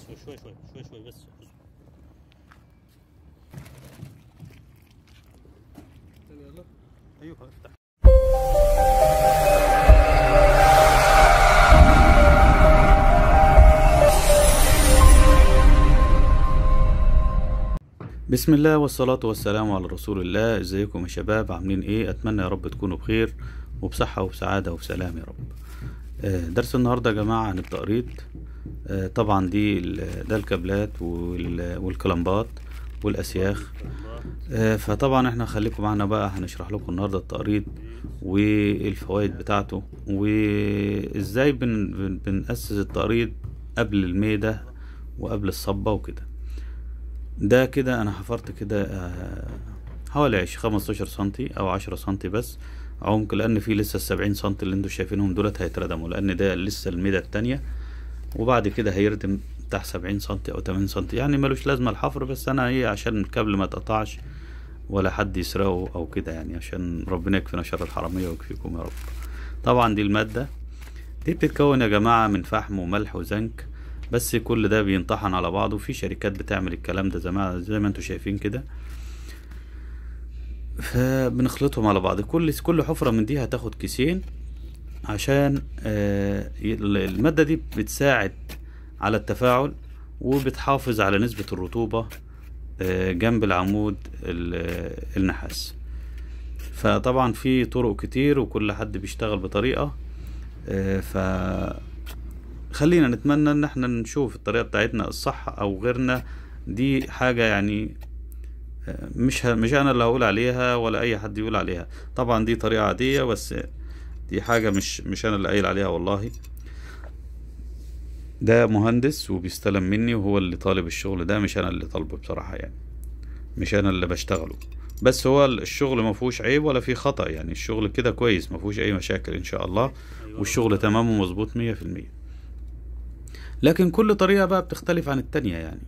اصبر شوي شوي شوي شوي بس اصبر. يلا ايوه افتح بسم الله والصلاة والسلام على رسول الله ازيكم يا شباب عاملين ايه اتمنى يا رب تكونوا بخير وبصحة وبسعادة وبسلام يا رب آه، درس النهاردة يا جماعة عن التقريض آه، طبعا دي ال- ده الكابلات وال- والكلمبات والاسياخ آه، فطبعا احنا خليكم معنا بقى هنشرح لكم النهارده التقريض والفوائد بتاعته وازاي بن بن بنأسس التقريض قبل الميدة وقبل الصبة وكده ده كده انا حفرت كده آه، حوالي عش- 15 سنتي او 10 سنتي بس عمق لان في لسه السبعين سنتي اللي انتوا شايفينهم دولت هيتردموا لان ده لسه الميدة التانية وبعد كده هيردم بتاع سبعين سنتي او تمانين سنتي يعني ملوش لازمة الحفر بس انا ايه عشان الكابل ما اتقطعش ولا حد يسرقه او كده يعني عشان ربنا يكفينا شر الحرامية ويكفيكم يا رب طبعا دي المادة دي بتتكون يا جماعة من فحم وملح وزنك بس كل ده بينطحن على بعضه في شركات بتعمل الكلام ده زي ما زي ما انتوا شايفين كده فبنخلطهم على بعض كل كل حفرة من دي هتاخد كيسين عشان آه، ي- المادة دي بتساعد على التفاعل وبتحافظ على نسبة الرطوبة آه، جنب العمود ال- آه، النحاس فطبعا في طرق كتير وكل حد بيشتغل بطريقة آه، ف خلينا نتمنى ان احنا نشوف الطريقة بتاعتنا الصح او غيرنا دي حاجة يعني آه، مش ه- مش انا اللي هقول عليها ولا اي حد يقول عليها طبعا دي طريقة عادية بس دي حاجة مش مش انا اللي قايل عليها والله ده مهندس وبيستلم مني وهو اللي طالب الشغل ده مش انا اللي طالبه بصراحة يعني مش انا اللي بشتغله بس هو الشغل ما فيهوش عيب ولا فيه خطأ يعني الشغل كده كويس ما فيهوش اي مشاكل ان شاء الله والشغل تمام ومظبوط مية في المية لكن كل طريقة بقى بتختلف عن التانية يعني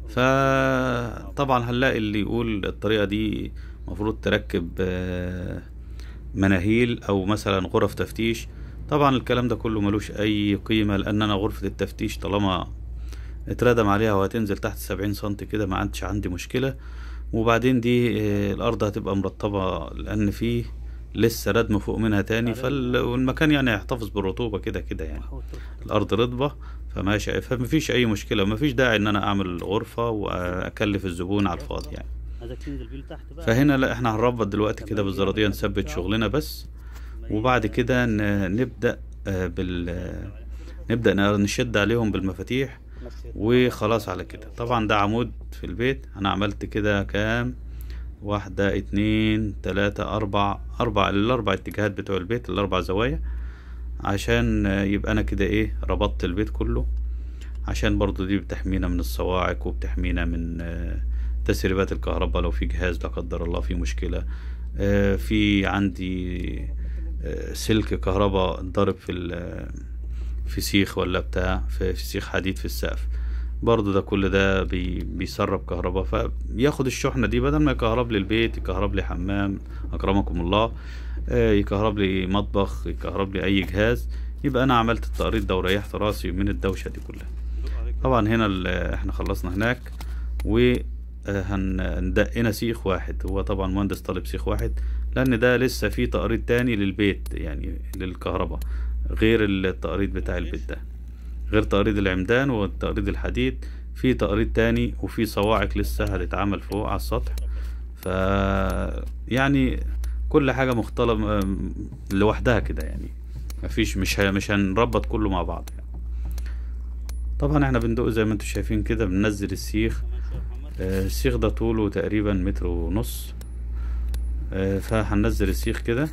فطبعا هنلاقي اللي يقول الطريقة دي مفروض تركب آه، مناهيل او مثلا غرف تفتيش طبعا الكلام ده كله ملوش اي قيمة لان انا غرفة التفتيش طالما اتردم عليها وهتنزل تحت سبعين سنتي كده ما عندش عندي مشكلة وبعدين دي آه، الارض هتبقى مرطبة لان فيه لسه ردم فوق منها تاني فال... والمكان يعني هيحتفظ بالرطوبة كده كده يعني الارض رطبة فماشي فمفيش اي مشكلة مفيش داعي ان انا اعمل غرفة واكلف الزبون على الفاضي يعني عايزك تنزل بيه لتحت بقى فهنا لا احنا هنربط دلوقتي كده بالزرادية نثبت شغلنا بس وبعد كده ن- نبدأ آه، بال آه، نبدأ ن- نشد عليهم بالمفاتيح وخلاص على كده طبعا ده عمود في البيت انا عملت كده كام واحدة اتنين تلاتة اربع اربع الاربع اتجاهات بتوع البيت الاربع زوايا عشان آه، يبقى انا كده ايه ربطت البيت كله عشان برضو دي بتحمينا من الصواعق وبتحمينا من آه، تسريبات الكهرباء لو في جهاز لا قدر الله في مشكلة آه، في عندي آه، سلك كهرباء ضارب في ال- في سيخ ولا بتاع في في سيخ حديد في السقف برضو ده كل ده بي بيسرب كهرباء فياخد الشحنة دي بدل ما يكهرب لي البيت يكهرب لي حمام أكرمكم الله آه، يكهرب لي مطبخ يكهرب لي أي جهاز يبقى أنا عملت التقريض ده وريحت راسي من الدوشة دي كلها طبعا هنا ال- احنا خلصنا هناك و آه، هندقنا سيخ واحد هو طبعا مهندس طالب سيخ واحد لان ده لسه في تقريض تاني للبيت يعني للكهرباء غير التقريض بتاع البيت ده غير تقريض العمدان والتقريض الحديد في تقريض تاني وفي صواعق لسه هتتعمل فوق على السطح ف يعني كل حاجة مختلط لوحدها كده يعني مفيش مش ه- مش هنربط كله مع بعض يعني. طبعا احنا بندق زي ما انتم شايفين كده بننزل السيخ آه، السيخ ده طوله تقريبا متر ونص آه، فهننزل السيخ كده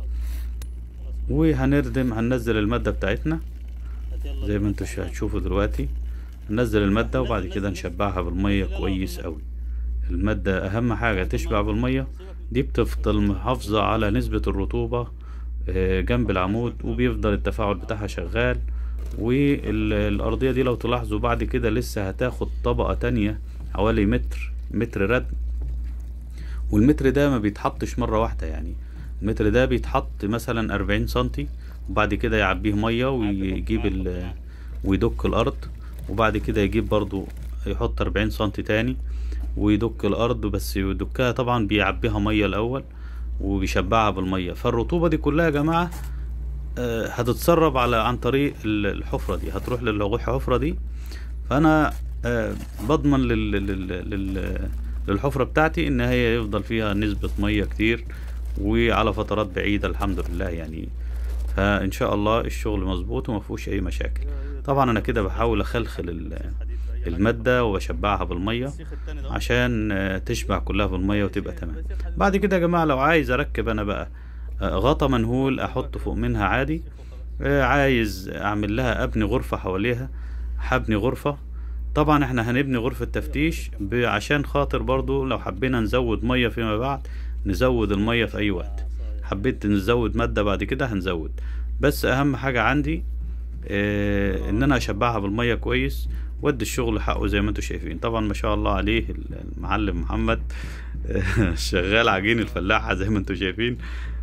وهنردم هننزل المادة بتاعتنا زي ما انتوا شا- هتشوفوا دلوقتي هننزل المادة وبعد كده نشبعها بالمية كويس قوي المادة اهم حاجة تشبع بالمية دي بتفضل محافظة على نسبة الرطوبة آه، جنب العمود وبيفضل التفاعل بتاعها شغال والأرضية دي لو تلاحظوا بعد كده لسه هتاخد طبقة تانية حوالي متر متر ردم والمتر ده ما بيتحطش مرة واحدة يعني المتر ده بيتحط مثلا أربعين سنتي وبعد كده يعبيه مية ويجيب ال ويدك الأرض وبعد كده يجيب برضو يحط 40 سنتي تاني ويدك الارض بس يدكها طبعا بيعبيها ميه الاول وبيشبعها بالميه فالرطوبه دي كلها يا جماعه آه، هتتسرب على عن طريق ال- الحفره دي هتروح للحفره دي فانا آه، بضمن لل... لل... لل... للحفره بتاعتي ان هي يفضل فيها نسبه ميه كتير وعلى فترات بعيده الحمد لله يعني فان شاء الله الشغل مظبوط وما فيهوش اي مشاكل طبعا انا كده بحاول اخلخل ال- الماده وبشبعها بالميه عشان آه، تشبع كلها بالميه وتبقى تمام بعد كده يا جماعه لو عايز اركب انا بقى آه، غطا منهول احط فوق منها عادي آه، عايز اعمل لها ابني غرفه حواليها هبني غرفه طبعا احنا هنبني غرفه تفتيش ب- عشان خاطر برضو لو حبينا نزود ميه فيما بعد نزود الميه في اي وقت حبيت نزود ماده بعد كده هنزود بس اهم حاجه عندي آه، ان انا اشبعها بالميه كويس ودي الشغل حقه زي ما انتم شايفين طبعا ما شاء الله عليه المعلم محمد شغال عجين الفلاحه زي ما انتم شايفين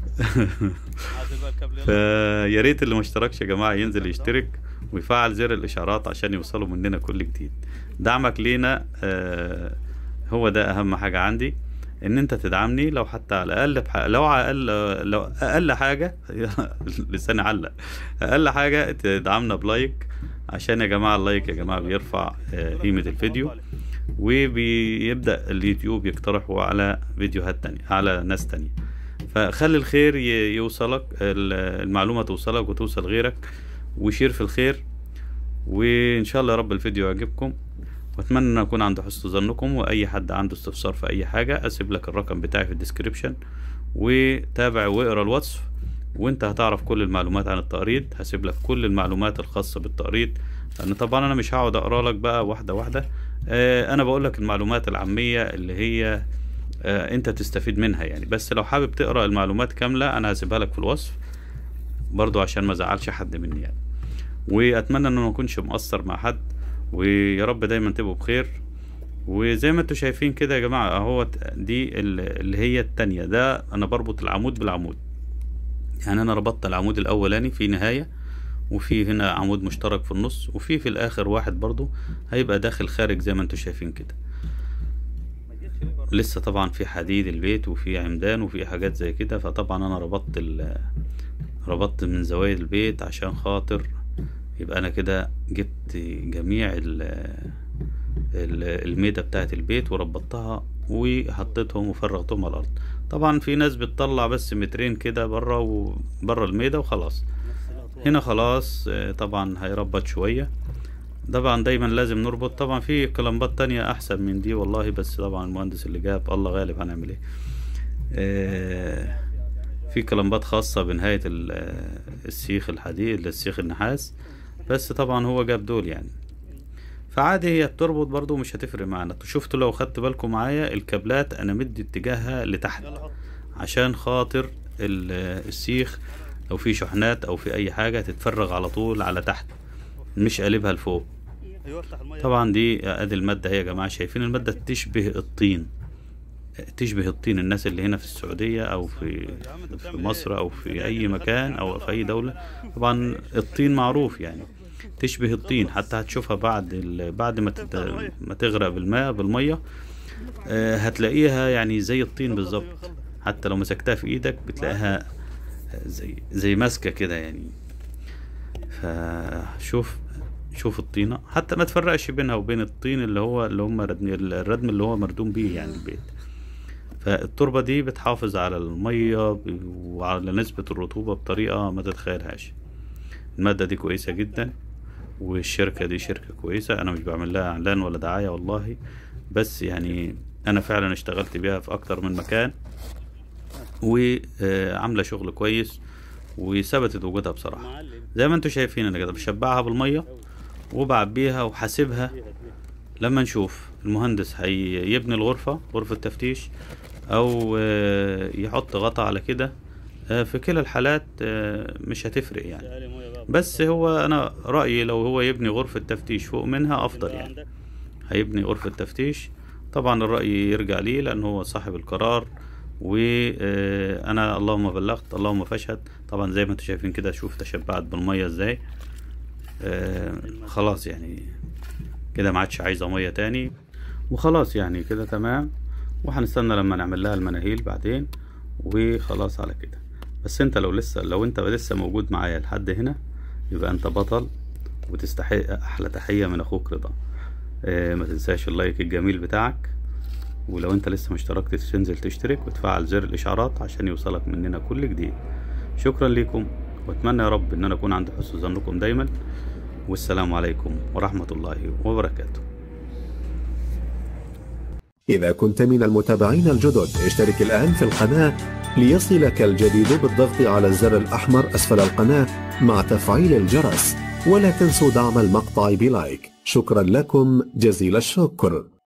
فيا ريت اللي ما اشتركش يا جماعه ينزل يشترك ويفعل زر الاشعارات عشان يوصلوا مننا كل جديد دعمك لينا آه، هو ده اهم حاجه عندي ان انت تدعمني لو حتى على الاقل بح... لو على اقل لو اقل حاجه لساني علق اقل حاجه تدعمنا بلايك عشان يا جماعه اللايك يا جماعه بيرفع آه، قيمه الفيديو وبيبدا اليوتيوب يقترحه على فيديوهات تانية على ناس تانية فخلي الخير ي- يوصلك ال- المعلومه توصلك وتوصل غيرك وشير في الخير وان شاء الله يا رب الفيديو يعجبكم واتمنى ان اكون عند حسن ظنكم واي حد عنده استفسار في اي حاجه اسيب لك الرقم بتاعي في الديسكريبشن وتابع واقرا الوصف وانت هتعرف كل المعلومات عن التقريض هسيب لك كل المعلومات الخاصه بالتقريض لان طبعا انا مش هقعد اقرا لك بقى واحده واحده آه انا بقول لك المعلومات العاميه اللي هي آه انت تستفيد منها يعني بس لو حابب تقرا المعلومات كامله انا هسيبها لك في الوصف برضو عشان ما زعلش حد مني يعني واتمنى ان ما اكونش مقصر مع حد ويا رب دايما تبقوا بخير وزي ما انتوا شايفين كده يا جماعه اهو دي ال- اللي هي التانية ده انا بربط العمود بالعمود يعني انا ربطت العمود الاولاني في نهايه وفي هنا عمود مشترك في النص وفي في الاخر واحد برضو هيبقى داخل خارج زي ما انتوا شايفين كده لسه طبعا في حديد البيت وفي عمدان وفي حاجات زي كده فطبعا انا ربطت ال ربطت من زوايا البيت عشان خاطر يبقى انا كده جبت جميع ال ال- الميدة بتاعت البيت وربطتها وحطيتهم وفرغتهم على الارض طبعا في ناس بتطلع بس مترين كده بره وبره الميدة وخلاص هنا خلاص آه، طبعا هيربط شوية طبعا دايما لازم نربط طبعا في كلمبات تانية احسن من دي والله بس طبعا المهندس اللي جاب الله غالب هنعمل ايه آه، في كلمبات خاصة بنهاية ال- آه، السيخ الحديد السيخ النحاس بس طبعا هو جاب دول يعني فعادي هي بتربط برضو مش هتفرق معانا شفتوا لو خدت بالكم معايا الكابلات انا مدي اتجاهها لتحت عشان خاطر ال- السيخ لو في شحنات او في اي حاجة تتفرغ على طول على تحت مش قلبها لفوق طبعا دي ادي المادة هي يا جماعة شايفين المادة تشبه الطين تشبه الطين الناس اللي هنا في السعودية او في في مصر او في اي مكان او في اي دولة طبعا الطين معروف يعني تشبه الطين حتى هتشوفها بعد ال... بعد ما تت... ما تغرق بالماء بالمية آه، هتلاقيها يعني زي الطين بالظبط حتى لو مسكتها في ايدك بتلاقيها زي زي ماسكة كده يعني فشوف شوف الطينة حتى ما تفرقش بينها وبين الطين اللي هو اللي هم ردم الردم اللي هو مردوم بيه يعني البيت فالتربة دي بتحافظ على المية ب- وعلى نسبة الرطوبة بطريقة ما تتخيلهاش المادة دي كويسة جدا والشركة دي شركة كويسة أنا مش بعمل لها إعلان ولا دعاية والله بس يعني أنا فعلا اشتغلت بيها في أكتر من مكان وعاملة شغل كويس وثبتت وجودها بصراحة زي ما انتوا شايفين أنا كده بشبعها بالمية وبعبيها وحاسبها لما نشوف المهندس هيبني الغرفة غرفة تفتيش أو آه، يحط غطا على كده آه، في كلا الحالات آه، مش هتفرق يعني بس هو أنا رأيي لو هو يبني غرفة تفتيش فوق منها أفضل يعني هيبني غرفة تفتيش طبعا الرأي يرجع ليه لأن هو صاحب القرار وأنا اللهم بلغت اللهم فاشهد طبعا زي ما انتوا شايفين كده شوف تشبعت بالمية ازاي آه، خلاص يعني كده ما عادش عايزه ميه تاني وخلاص يعني كده تمام وهنستنى لما نعمل لها المناهيل بعدين وخلاص على كده بس انت لو لسه لو انت لسه موجود معايا لحد هنا يبقى انت بطل وتستحق احلى تحيه من اخوك رضا اه ما تنساش اللايك الجميل بتاعك ولو انت لسه ما اشتركتش تنزل تشترك وتفعل زر الاشعارات عشان يوصلك مننا كل جديد شكرا لكم واتمنى يا رب ان انا اكون عند حسن ظنكم دايما والسلام عليكم ورحمه الله وبركاته إذا كنت من المتابعين الجدد اشترك الآن في القناة ليصلك الجديد بالضغط على الزر الأحمر أسفل القناة مع تفعيل الجرس ولا تنسوا دعم المقطع بلايك شكرا لكم جزيل الشكر